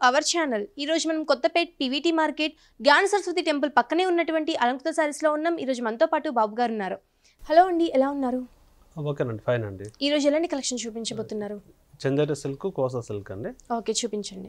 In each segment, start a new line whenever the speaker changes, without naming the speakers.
Our channel ఈ రోజు మనం కొత్తపేట్ పీవీటీ మార్కెట్ జ్ఞాన సరస్వతి టెంపుల్ పక్కనే ఉన్నటువంటి అలంకృత సారీస్లో ఉన్నాం ఈ రోజు మనతో పాటు బాబు గారు ఉన్నారు హలో అండి ఎలా ఉన్నారు
ఓకేనండి ఫైన్ అండి
ఈ రోజు ఎలాంటి కలెక్షన్ చూపించబోతున్నారు
చందేరి సిల్క్ కోసా సిల్క్ అండి
ఓకే చూపించండి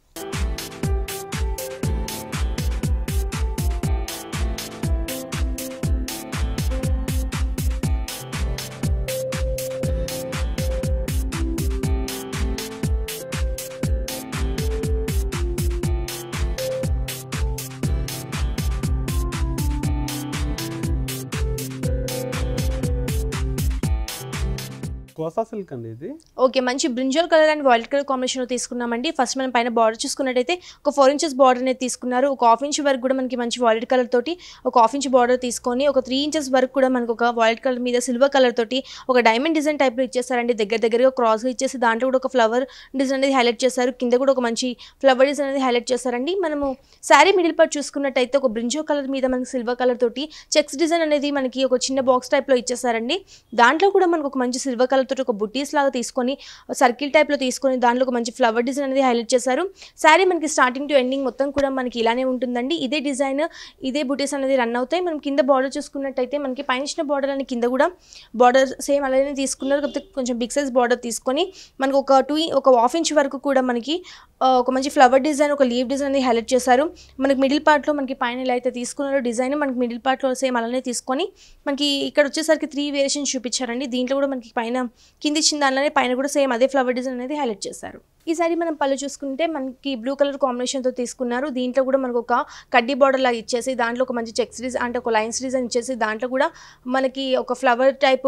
కోసా సిల్క్ అండి ఇది
ఓకే మంచి brinjal colour and wild colour కాంబినేషన్లో తీసుకున్నామండి ఫస్ట్ మనం పైన బార్డర్ చూసుకున్నట్టయితే ఒక ఫోర్ ఇంచెస్ బార్డర్ అనేది తీసుకున్నారు ఒక హాఫ్ ఇంచ్ వరకు కూడా మనకి మంచి వైల్డ్ కలర్ తోటి ఒక హాఫ్ ఇంచ్ బార్డర్ తీసుకొని ఒక త్రీ ఇంచెస్ వరకు కూడా మనకు ఒక వైల్డ్ కలర్ మీద సిల్వర్ కలర్ తోటి ఒక డైమండ్ డిజైన్ టైప్లో ఇచ్చేసారండి దగ్గర దగ్గరగా క్రాస్గా ఇచ్చేసి దాంట్లో కూడా ఒక ఫ్లవర్ డిజైన్ అనేది హైలైట్ చేశారు కింద కూడా ఒక మంచి ఫ్లవర్ డిజైన్ అనేది హైలైట్ చేశారండి మనము శారీ మిడిల్ పార్ట్ చూసుకున్నట్టయితే ఒక బ్రింజో కలర్ మీద మనకి సిల్వర్ కలర్ తోటి చెక్స్ డిజైన్ అనేది మనకి ఒక చిన్న బాక్స్ టైప్లో ఇచ్చేసారండి దాంట్లో కూడా మనకు ఒక మంచి సిల్వర్ కలర్ తోటి ఒక బుట్టీస్ లాగా తీసుకొని సర్కిల్ టైప్లో తీసుకొని దాంట్లో ఒక మంచి ఫ్లవర్ డిజైన్ అనేది హైలైట్ చేశారు శారీ మనకి స్టార్టింగ్ టు ఎండింగ్ మొత్తం కూడా మనకి ఇలానే ఉంటుందండి ఇదే డిజైన్ ఇదే బుటీస్ అనేది రన్ అవుతాయి మనం కింద బార్డర్ చూసుకున్నట్టయితే మనకి పైన ఇచ్చిన బార్డర్ అని కింద కూడా బార్డర్ సేమ్ అలానే తీసుకున్నారు కాకపోతే కొంచెం బిగ్ సైజ్ బార్డర్ తీసుకొని మనకు ఒక టూ ఒక హాఫ్ ఇంచ్ వరకు కూడా మనకి ఆ, ఒక మంచి ఫ్లవర్ డిజైన్ ఒక లీవ్ డిజైన్ అనేది హైలైట్ చేశారు మనకి మిడిల్ పార్ట్లో మనకి పైన ఎలా అయితే తీసుకున్నారో డిజైన్ మనకి మిడిల్ పార్ట్లో సేమ్ అలానే తీసుకొని మనకి ఇక్కడ వచ్చేసరికి త్రీ వేరియేషన్స్ చూపించారండి దీంట్లో కూడా మనకి పైన కింద ఇచ్చిన దానిలోనే పైన కూడా సేమ్ అదే ఫ్లవర్ డిజైన్ అనేది హైలైట్ చేశారు ఈసారి మనం పళ్ళు చూసుకుంటే మనకి బ్లూ కలర్ కాంబినేషన్తో తీసుకున్నారు దీంట్లో కూడా మనకు ఒక కడ్డీ బార్డర్ లాగా ఇచ్చేసి దాంట్లో ఒక మంచి చెక్స్ డిజైన్ అంటే ఒక లైన్స్ డిజైన్ ఇచ్చేసి దాంట్లో కూడా మనకి ఒక ఫ్లవర్ టైప్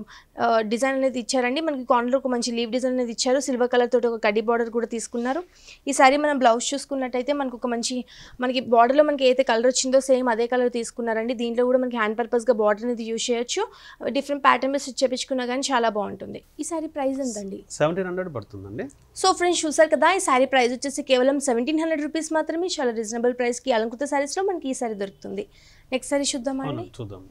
డిజైన్ అనేది ఇచ్చారండి మనకి కార్నర్లో ఒక మంచి లీవ్ డిజైన్ అనేది ఇచ్చారు సిల్వర్ కలర్ తోటి ఒక కడ్డీ బార్డర్ కూడా తీసుకున్నారు ఈ సారీ మనం బ్లౌజ్ చూసుకున్నట్టయితే మనకు ఒక మంచి మనకి బార్డర్లో మనకి ఏదైతే కలర్ వచ్చిందో సేమ్ అదే కలర్ తీసుకున్నారండి దీంట్లో కూడా మనకి హ్యాండ్ పర్పస్గా బార్డర్ అనేది యూజ్ చేయొచ్చు డిఫరెంట్ ప్యాటర్న్ స్టిచ్ చేపించుకున్నా కానీ చాలా బాగుంటుంది ఈ సారీ ప్రైస్ ఎంతండి
సెవెంటీన్ హండ్రెడ్ పడుతుందండి
సో ఫ్రెండ్స్ చూసారు కదా ఈ శారీ ప్రైస్ వచ్చేసి కేవలం సెవెంటీన్ హండ్రెడ్ రూపీస్ మాత్రమే చాలా రీజనబుల్ ప్రైస్కి అలంకృత శారీస్లో మనకి ఈ సారీ దొరుకుతుంది నెక్స్ట్ సారీ చూద్దామా
అవును
అండి
చూద్దాం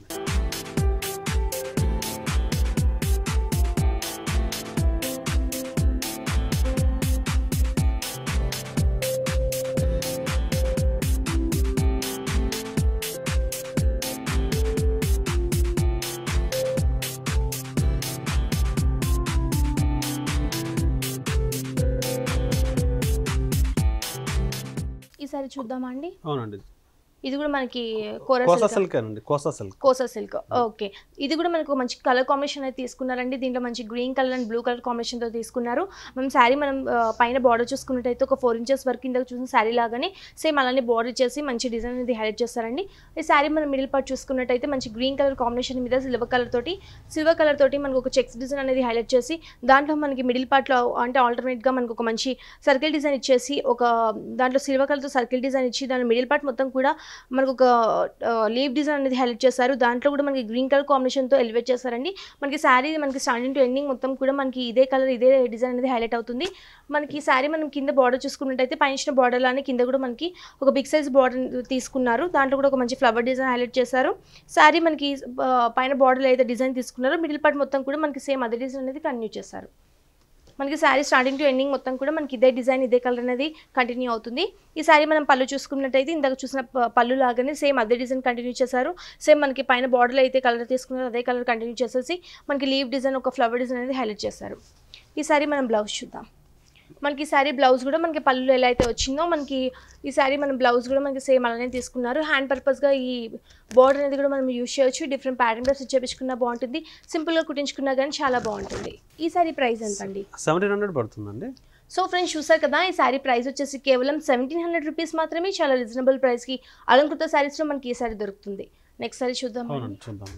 ఈ సారీ చూద్దామా అండి
అవునండి
ఇది కూడా మనకి కోర
కోసా
సిల్క్
సిల్క్ అండి Kosa silk
Kosa silk okay ఇది కూడా మనకు మంచి కలర్ కాంబినేషన్ అయితే తీసుకున్నారండి దీంట్లో మంచి green colour and blue colour కాంబినేషన్తో తీసుకున్నారు మనం శారీ మనం ఆ, పైన బార్డర్ చూసుకున్నట్టయితే ఒక ఫోర్ ఇంచెస్ వరకు కింద చూసిన శారీ లాగానే సేమ్ అలానే బార్డర్ చేసి మంచి డిజైన్ అనేది హైలైట్ చేస్తారండి ఈ శారీ మనం మిడిల్ పార్ట్ చూసుకున్నట్టయితే మంచి గ్రీన్ కలర్ కాంబినేషన్ మీద సిల్వర్ కలర్ తోటి సిల్వర్ కలర్ తోటి మనకు ఒక చెక్స్ డిజైన్ అనేది హైలైట్ చేసి దాంట్లో మనకి మిడిల్ పార్ట్లో అంటే ఆల్టర్నేట్గా మనకు ఒక మంచి సర్కిల్ డిజైన్ ఇచ్చేసి ఒక దాంట్లో సిల్వర్ కలర్తో సర్కిల్ డిజైన్ ఇచ్చి దాని మిడిల్ పార్ట్ మొత్తం కూడా మనకు ఒక లీవ్ డిజైన్ అనేది హైలైట్ చేశారు దాంట్లో కూడా మనకి గ్రీన్ కలర్ కాంబినేషన్తో ఎలివేట్ చేశారండి మనకి శారీ మనకి స్టార్టింగ్ టు ఎండింగ్ మొత్తం కూడా మనకి ఇదే కలర్ ఇదే డిజైన్ అనేది హైలైట్ అవుతుంది మనకి ఈ శారీ మనం కింద బార్డర్ చూసుకున్నట్టయితే పైన బార్డర్ లానే కింద కూడా మనకి ఒక బిగ్ సైజ్ బార్డర్ తీసుకున్నారు దాంట్లో కూడా ఒక మంచి ఫ్లవర్ డిజైన్ హైలైట్ చేశారు శారీ మనకి ఆ, పైన బార్డర్ అయితే డిజైన్ తీసుకున్నారో మిడిల్ పార్ట్ మొత్తం కూడా మనకి సేమ్ అదే డిజైన్ అనేది కంటిన్యూ చేశారు మనకి శారీ స్టార్టింగ్ టు ఎండింగ్ మొత్తం కూడా మనకి ఇదే డిజైన్ ఇదే కలర్ అనేది కంటిన్యూ అవుతుంది ఈ శారీ మనం పళ్ళు చూసుకున్నట్టయితే ఇందాక చూసిన ప- పళ్ళు లాగానే సేమ్ అదే డిజైన్ కంటిన్యూ చేశారు సేమ్ మనకి పైన బార్డర్లో అయితే కలర్ తీసుకున్నారో అదే కలర్ కంటిన్యూ చేసేసి మనకి లీవ్ డిజైన్ ఒక ఫ్లవర్ డిజైన్ అనేది హైలైట్ చేశారు ఈ శారీ మనం బ్లౌజ్ చూద్దాం మనకి ఈ శారీ బ్లౌజ్ కూడా మనకి పళ్ళు ఎలా అయితే వచ్చిందో మనకి ఈ శారీ మనం బ్లౌజ్ కూడా మనకి సేమ్ అలానే తీసుకున్నారు హ్యాండ్ పర్పస్గా ఈ బార్డర్ అనేది కూడా మనం యూజ్ చేయొచ్చు డిఫరెంట్ ప్యాటర్న్ డ్రెస్ చేపించుకున్నా బాగుంటుంది సింపుల్గా కుట్టించుకున్నా కానీ చాలా బాగుంటుంది ఈ శారీ ప్రైస్ ఎంత అండి
సెవెంటీన్ హండ్రెడ్ పడుతుందండి
సో ఫ్రెండ్స్ చూసారు కదా ఈ శారీ ప్రైస్ వచ్చేసి కేవలం సెవెంటీన్ హండ్రెడ్ రూపీస్ మాత్రమే చాలా రీజనబుల్ ప్రైస్కి అలంకృత శారీస్లో మనకి ఈ శారీ దొరుకుతుంది నెక్స్ట్ శారీ చూద్దాం
అవునండి చూద్దాం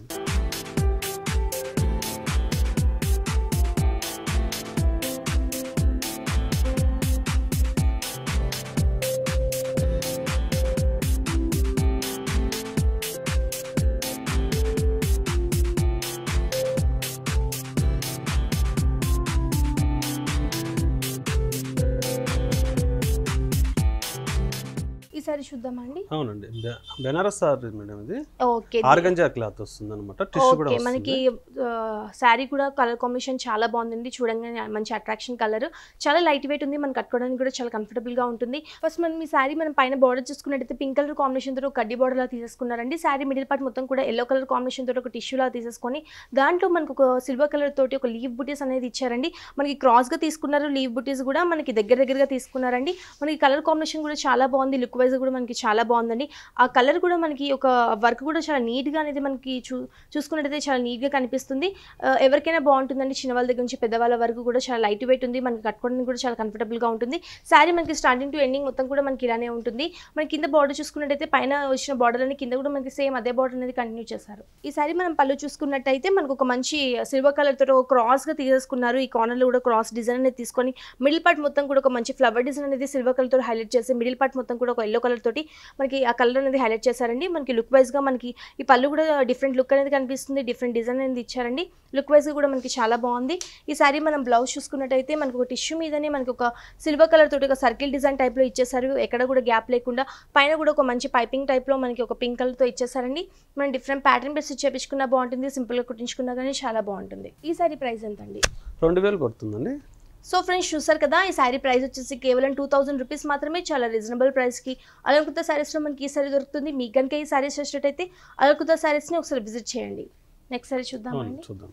ఈ సారీ చూద్దామండి
అవునండి బె- బెనారస్ సారీ మేడం ఇది
ఓకే
ఆర్గంజా క్లాత్ వస్తుంది అనమాట టిష్యూ కూడా
ఓకే
వస్తుంది
మనకి శారీ కూడా కలర్ కాంబినేషన్ చాలా బాగుందండి చూడంగానే మంచి అట్రాక్షన్ కలర్ చాలా లైట్ వెయిట్ ఉంది మనం కట్టుకోవడానికి కూడా చాలా comfortable గా ఉంటుంది ఫస్ట్ మనం ఈ శారీ మనం పైన బార్డర్ చూసుకున్నట్టయితే పింక్ కలర్ కాంబినేషన్ తోటి ఒక కడ్డీ బార్డర్ లా తీసేసుకున్నారండి శారీ మిడిల్ పార్ట్ మొత్తం కూడా ఎల్లో కలర్ కాంబినేషన్ తోటి ఒక టిష్యూ లా తీసేసుకొని దాంట్లో మనకు ఒక సిల్వర్ కలర్ తోటి ఒక లీవ్ బుటీస్ అనేది ఇచ్చారండి మనకి cross గా తీసుకున్నారు లీవ్ బుటీస్ కూడా మనకి దగ్గర దగ్గరగా తీసుకున్నారండి మనకి కలర్ కాంబినేషన్ కూడా చాలా బాగుంది లుక్ వైజ్ కూడా మనకి చాలా బాగుందండి ఆ కలర్ కూడా మనకి ఒక వర్క్ కూడా చాలా నీట్గా అనేది మనకి చూ చూసుకున్నట్టయితే చాలా నీట్గా కనిపిస్తుంది ఆ, ఎవరికైనా బాగుంటుందండి చిన్నవాళ్ళ దగ్గర నుంచి పెద్దవాళ్ళ వరకు కూడా చాలా లైట్ వెయిట్ ఉంది మనకి కట్టుకోవడానికి కూడా చాలా కంఫర్టబుల్గా ఉంటుంది శారీ మనకి స్టార్టింగ్ టు ఎండింగ్ మొత్తం కూడా మనకి ఇలానే ఉంటుంది మనకి కింద బార్డర్ చూసుకున్నట్టయితే పైన వచ్చిన బార్డర్ అని కింద కూడా మనకి సేమ్ అదే బార్డర్ అనేది కంటిన్యూ చేశారు ఈ శారీ మనం పళ్ళు చూసుకున్నట్టయితే మనకు ఒక మంచి సిల్వర్ కలర్ తోటి ఒక క్రాస్గా తీసేసుకున్నారు ఈ కార్నర్లో కూడా క్రాస్ డిజైన్ అనేది తీసుకొని మిడిల్ పార్ట్ మొత్తం కూడా ఒక మంచి ఫ్లవర్ డిజైన్ అనేది సిల్వర్ కలర్ తోటి హైలైట్ చేసి మిడిల్ పార్ట్ మొత్తం కూడా ఒక ఎల్లో కలర్ తోటి మనకి ఆ కలర్ అనేది హైలైట్ చేశారండి మనకి లుక్ వైజ్గా మనకి ఈ పళ్ళు కూడా డిఫరెంట్ లుక్ అనేది కనిపిస్తుంది డిఫరెంట్ డిజైన్ అనేది ఇచ్చారండి లుక్ వైజ్గా కూడా మనకి చాలా బాగుంది ఈ సారీ మనం బ్లౌజ్ చూసుకున్నట్టయితే మనకి ఒక టిష్యూ మీదనే మనకి ఒక సిల్వర్ కలర్ తోటి ఒక సర్కిల్ డిజైన్ టైప్లో ఇచ్చేసారు ఎక్కడ కూడా గ్యాప్ లేకుండా పైన కూడా ఒక మంచి పైపింగ్ టైప్లో మనకి ఒక పింక్ కలర్తో ఇచ్చేసారండి మనం డిఫరెంట్ ప్యాటర్న్ బేస్ చేపించుకున్నా బాగుంటుంది సింపుల్గా కుట్టించుకున్నా కానీ చాలా బాగుంటుంది ఈ సారీ ప్రైస్ ఎంత అండి
రెండు వేలు పడుతుందండి
సో ఫ్రెండ్స్ చూసారు కదా ఈ శారీ ప్రైస్ వచ్చేసి కేవలం టూ థౌసండ్ రూపీస్ మాత్రమే చాలా రీజనబుల్ ప్రైస్కి అలంకృత శారీస్లో మనకి ఈ సారీ దొరుకుతుంది మీకు కనుక ఈ శారీస్ వచ్చినట్టయితే అలంకృత శారీస్ని ఒకసారి విజిట్ చేయండి నెక్స్ట్ సారీ
అవును
చూద్దామండి
చూద్దాం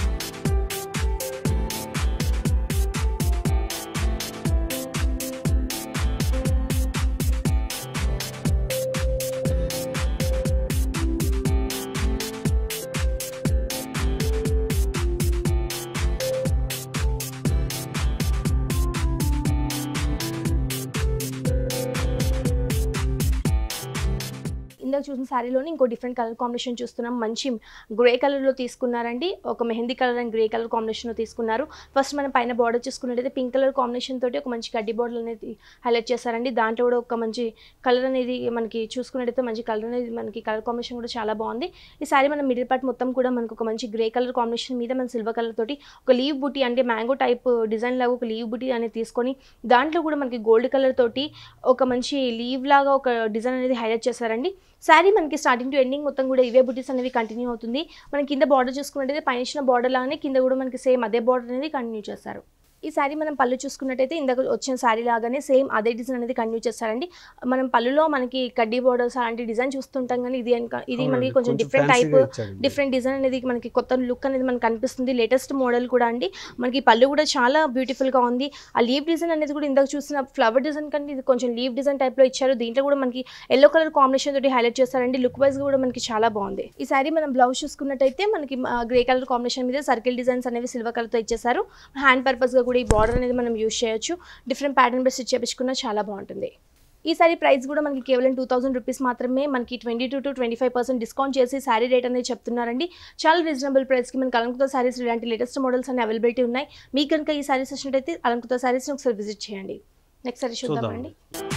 ఇందాక చూసిన శారీలోని ఇంకో డిఫరెంట్ కలర్ కాంబినేషన్ చూస్తున్నాం మంచి గ్రే కలర్లో తీసుకున్నారండి ఒక mehndi colour and grey colour కాంబినేషన్లో తీసుకున్నారు ఫస్ట్ మనం పైన బార్డర్ చూసుకున్నట్టయితే పింక్ కలర్ కాంబినేషన్ తోటి ఒక మంచి గడ్డి బార్డర్ అనేది హైలైట్ చేశారండి దాంట్లో కూడా ఒక మంచి కలర్ అనేది మనకి చూసుకున్నట్టయితే మంచి కలర్ అనేది మనకి కలర్ కాంబినేషన్ కూడా చాలా బాగుంది ఈ శారీ మన మిడిల్ పార్ట్ మొత్తం కూడా మనకు ఒక మంచి గ్రే కలర్ కాంబినేషన్ మీద మన సిల్వర్ కలర్ తోటి ఒక లీవ్ బుటీ అంటే మ్యాంగో టైప్ డిజైన్ లాగా ఒక లీవ్ బుటీ అనేది తీసుకొని దాంట్లో కూడా మనకి గోల్డ్ కలర్ తోటి ఒక మంచి లీవ్ లాగా ఒక డిజైన్ అనేది హైలైట్ చేశారండి శారీ మనకి స్టార్టింగ్ టు ఎండింగ్ మొత్తం కూడా ఇవే బుటీస్ అనేవి కంటిన్యూ అవుతుంది మనం కింద బార్డర్ చూసుకున్నట్టయితే పైన ఇచ్చిన బార్డర్ లాగానే కింద కూడా మనకి సేమ్ అదే బార్డర్ అనేది కంటిన్యూ చేస్తారు ఈ శారీ మనం పళ్ళు చూసుకున్నట్టయితే ఇందాక వచ్చిన శారీ లాగానే సేమ్ అదే డిజైన్ అనేది కంటిన్యూ చేస్తారండి మనం పళ్ళులో మనకి కడ్డీ బార్డర్స్ అలాంటి డిజైన్ చూస్తుంటాం కానీ ఇది ఎనక- ఇది మనకి
అవునండి,
కొంచెం డిఫరెంట్ టైప్
fancy గా ఇచ్చాడండి.
డిఫరెంట్ డిజైన్ అనేది మనకి కొత్త లుక్ అనేది మనకు కనిపిస్తుంది లేటెస్ట్ మోడల్ కూడా అండి మనకి పళ్ళు కూడా చాలా బ్యూటిఫుల్గా ఉంది ఆ లీవ్ డిజైన్ అనేది కూడా ఇందాక చూసిన ఫ్లవర్ డిజైన్ కంటే ఇది కొంచెం లీవ్ డిజైన్ టైప్లో ఇచ్చారు దీంట్లో కూడా మనకి ఎల్లో కలర్ కాంబినేషన్ తోటి హైలైట్ చేస్తారండి లుక్ వైజ్ కూడా మనకి చాలా బాగుంది ఈ సారీ మనం బ్లౌజ్ చూసుకున్నట్టయితే మనకి గ్రే కలర్ కాంబినేషన్ మీద సర్కిల్ డిజైన్స్ అనేవి సిల్వర్ కలర్తో ఇచ్చేసారు హ్యాండ్ పర్పస్గా కూడా ఈ బార్డర్ అనేది మనం యూస్ చేయొచ్చు డిఫరెంట్ ప్యాటర్న్ బెస్ట్ చేపించుకున్నా చాలా బాగుంటుంది ఈ సారీ ప్రైస్ కూడా మనకి కేవలం టూ థౌసండ్ రూపీస్ మాత్రమే మనకి twenty two to twenty five percent discount చేసి శారీ రేట్ అనేది చెప్తున్నారండి చాలా రీజనబుల్ ప్రైస్కి మనకి అలంకృత శారీస్ ఇలాంటి లేటెస్ట్ మోడల్స్ అన్ని అవైలబిలిటీ ఉన్నాయి మీకు కనుక ఈ శారీస్ వచ్చినట్టయితే అలంకృత శారీస్ని ఒకసారి విజిట్ చేయండి నెక్స్ట్ సారీ చూద్దామండి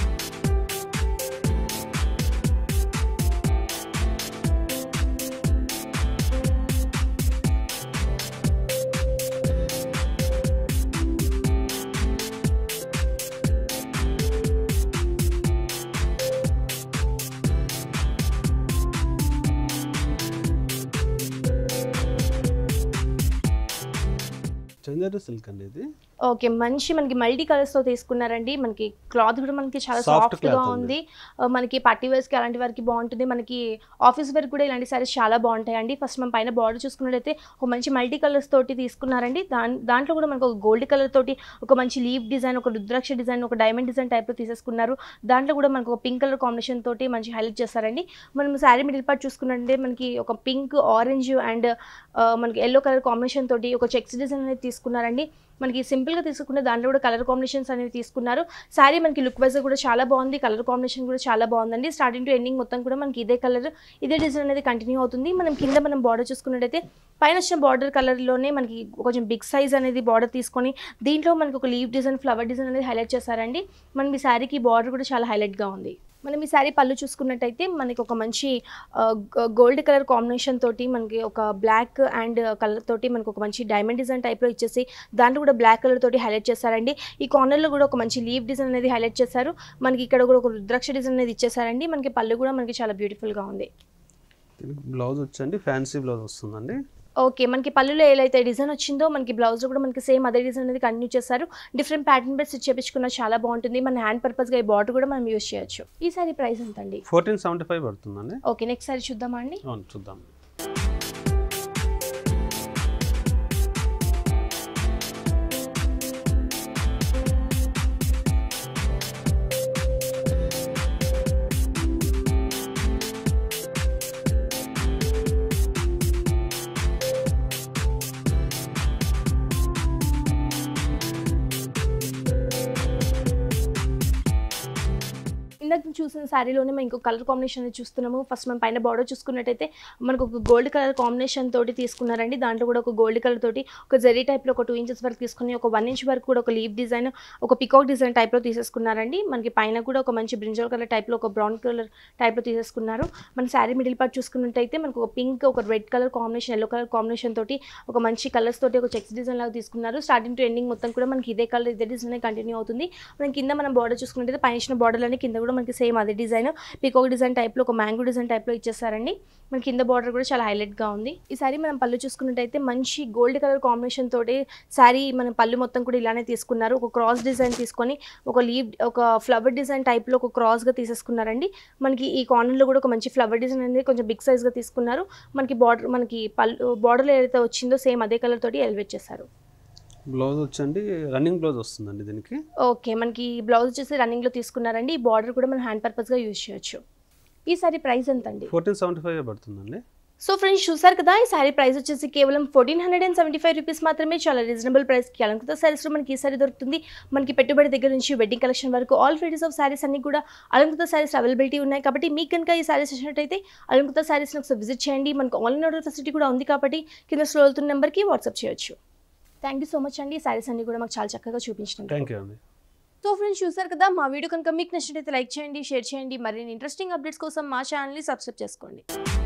చందేరి సిల్క్ అండి ఇది
ఓకే మంచి మనకి మల్టీ కలర్స్తో తీసుకున్నారండి మనకి క్లాత్ కూడా మనకి చాలా
Soft
సాఫ్ట్గా
cloth ఉంది.
ఉంది ఆ, మనకి పార్టీ వేర్స్కి అలాంటి వారికి బాగుంటుంది మనకి ఆఫీస్ వేర్ కూడా ఇలాంటి సారీస్ చాలా బాగుంటాయండి ఫస్ట్ మనం పైన బార్డర్ చూసుకున్నట్టయితే ఒక మంచి మల్టీ కలర్స్ తోటి తీసుకున్నారండి దాని దాంట్లో కూడా మనకు ఒక గోల్డ్ కలర్ తోటి ఒక మంచి లీవ్ డిజైన్ ఒక రుద్రాక్ష డిజైన్ ఒక డైమండ్ డిజైన్ టైప్లో తీసేసుకున్నారు దాంట్లో కూడా మనకు ఒక పింక్ కలర్ కాంబినేషన్ తోటి మంచి హైలైట్ చేస్తారండి మనం శారీ మిడిల్ పార్ట్ చూసుకున్నట్టే మనకి ఒక పింక్ ఆరెంజ్ అండ్ మనకి ఎల్లో కలర్ కాంబినేషన్ తోటి ఒక చెక్స్ డిజైన్ అనేది తీసుకున్నారండి మనకి సింపుల్గా తీసుకుంటే దాంట్లో కూడా కలర్ కాంబినేషన్స్ అనేవి తీసుకున్నారు శారీ మనకి లుక్ వైజ్ కూడా చాలా బాగుంది కలర్ కాంబినేషన్ కూడా చాలా బాగుందండి స్టార్టింగ్ టు ఎండింగ్ మొత్తం కూడా మనకి ఇదే కలర్ ఇదే డిజైన్ అనేది కంటిన్యూ అవుతుంది మనం కింద మనం బార్డర్ చూసుకున్నట్టయితే పైన వచ్చిన బార్డర్ కలర్లోనే మనకి కొంచెం బిగ్ సైజ్ అనేది బార్డర్ తీసుకొని దీంట్లో మనకి ఒక లీవ్ డిజైన్ ఫ్లవర్ డిజైన్ అనేది హైలైట్ చేశారండి మనం ఈ శారీకి బార్డర్ కూడా చాలా హైలైట్గా ఉంది మనం ఈ శారీ పళ్ళు చూసుకున్నట్టయితే మనకి ఒక మంచి గోల్డ్ కలర్ కాంబినేషన్ తోటి మనకి ఒక బ్లాక్ అండ్ కలర్ తోటి మనకి ఒక మంచి డైమండ్ డిజైన్ టైప్లో ఇచ్చేసి దాంట్లో కూడా బ్లాక్ కలర్ తోటి హైలైట్ చేశారండి ఈ కార్నర్లో కూడా ఒక మంచి లీవ్ డిజైన్ అనేది హైలైట్ చేశారు మనకి ఇక్కడ కూడా ఒక రుద్రాక్ష డిజైన్ అనేది ఇచ్చేసారండి మనకి పళ్ళు కూడా మనకి చాలా బ్యూటిఫుల్గా ఉంది
దీనికి బ్లౌజ్ వచ్చండి ఫ్యాన్సీ బ్లౌజ్ వస్తుందండి
ఓకే మనకి పళ్ళులో ఏదైతే డిజైన్ వచ్చిందో మనకి బ్లౌజ్లో కూడా మనకి సేమ్ అదే డిజైన్ అనేది కంటిన్యూ చేస్తారు డిఫరెంట్ ప్యాటర్న్ బెస్ట్ చేపించుకున్న చాలా బాగుంటుంది మన హ్యాండ్ పర్పస్గా ఈ బార్డర్ కూడా మనం యూస్ చేయొచ్చు ఈ సారీ ప్రైస్ ఎంత అండి
ఫోర్టీన్ సెవెంటీ ఫైవ్ పడుతుందండి
ఓకే నెక్స్ట్ సారీ చూద్దామా అండి
అవును చూద్దాం
ఇందాక మనం చూసిన శారీలోనే మనం ఇంకో కలర్ కాంబినేషన్ అనేది చూస్తున్నాము ఫస్ట్ మనం పైన బార్డర్ చూసుకున్నట్టయితే మనకు ఒక గోల్డ్ కలర్ కాంబినేషన్ తోటి తీసుకున్నారండి దాంట్లో కూడా ఒక గోల్డ్ కలర్ తోటి ఒక జరీ టైప్లో ఒక టూ ఇంచెస్ వరకు తీసుకుని ఒక వన్ ఇంచ్ వరకు కూడా ఒక లీవ్ డిజైన్ ఒక పికాక్ డిజైన్ టైప్లో తీసేసుకున్నారండి మనకి పైన కూడా ఒక మంచి బ్రింజల్ కలర్ టైప్లో ఒక బ్రౌన్ కలర్ టైప్లో తీసేసుకున్నారు మన శారీ మిడిల్ పార్ట్ చూసుకున్నట్టయితే మనకు ఒక పింక్ ఒక red colour combination yellow colour combination తోటి ఒక మంచి కలర్స్ తోటి ఒక చెక్స్ డిజైన్ లాగా తీసుకున్నారు స్టార్టింగ్ టు ఎండింగ్ మొత్తం కూడా మనకి ఇదే కలర్ ఇదే డిజైన్ కంటిన్యూ అవుతుంది మనం కింద మనం బార్డర్ చూసుకున్నట్టయితే పైన ఇచ్చిన బార్డర్ అని కింద కూడా మనకి సేమ్ అదే డిజైన్ పికోక్ డిజైన్ టైప్లో ఒక మ్యాంగో డిజైన్ టైప్లో ఇచ్చేసారండి మన కింద బార్డర్ కూడా చాలా హైలైట్గా ఉంది ఈ సారీ మనం పళ్ళు చూసుకున్నట్టయితే మంచి గోల్డ్ కలర్ కాంబినేషన్ తోటి శారీ మన పళ్ళు మొత్తం కూడా ఇలానే తీసుకున్నారు ఒక క్రాస్ డిజైన్ తీసుకొని ఒక లీవ్ ఒక ఫ్లవర్ డిజైన్ టైప్లో ఒక క్రాస్గా తీసేసుకున్నారండి మనకి ఈ కార్నర్లో కూడా ఒక మంచి ఫ్లవర్ డిజైన్ అనేది కొంచెం బిగ్ సైజ్గా తీసుకున్నారు మనకి బార్డర్ మనకి పళ్ళు బార్డర్లో ఏదైతే వచ్చిందో సేమ్ అదే కలర్ తోటి ఎలివేట్ చేశారు
బ్లౌజ్ వచ్చండి రన్నింగ్ బ్లౌజ్ వస్తుందండి దీనికి
ఓకే మనకి బ్లౌజ్ వచ్చేసి రన్నింగ్లో తీసుకున్నారండి ఈ బార్డర్ కూడా మనం హ్యాండ్ పర్పస్గా యూజ్ చేయొచ్చు ఈ సారీ ప్రైస్ ఎంత అండి
ఫోర్టీన్ సెవెంటీ ఫైవ్ పడుతుందండి
సో ఫ్రెండ్స్ చూసారు కదా ఈ సారీ ప్రైస్ వచ్చేసి కేవలం fourteen hundred and seventy five rupees మాత్రమే చాలా రీజనబుల్ ప్రైస్కి అలంకృత సారీస్లో మనకి ఈ సారీ దొరుకుతుంది మనకి పెట్టుబడి దగ్గర నుంచి వెడ్డింగ్ కలెక్షన్ వరకు ఆల్ వెరైటీస్ ఆఫ్ సారీస్ అన్ని కూడా అలంకృత సారీస్ అవైలబిలిటీ ఉన్నాయి కాబట్టి మీకు కనుక ఈ సారీస్ వచ్చినట్టయితే అలంకృత సారీస్ని ఒకసారి విజిట్ చేయండి మనకు ఆన్లైన్ ఆర్డర్ ఫెసిలిటీ కూడా ఉంది కాబట్టి కింద స్లో అవుతున్న నెంబర్కి వాట్సాప్ చేయొచ్చు థ్యాంక్ యూ సో మచ్ అండి ఈ సారీస్ అన్ని కూడా మాకు చాలా చక్కగా చూపించినందుకు
థ్యాంక్ యూ అండి
సో ఫ్రెండ్స్ చూసారు కదా మా వీడియో కనుక మీకు నచ్చినట్లయితే లైక్ చేయండి షేర్ చేయండి మరిన్ని ఇంట్రెస్టింగ్ అప్డేట్స్ కోసం మా ఛానల్ని సబ్స్క్రైబ్ చేసుకోండి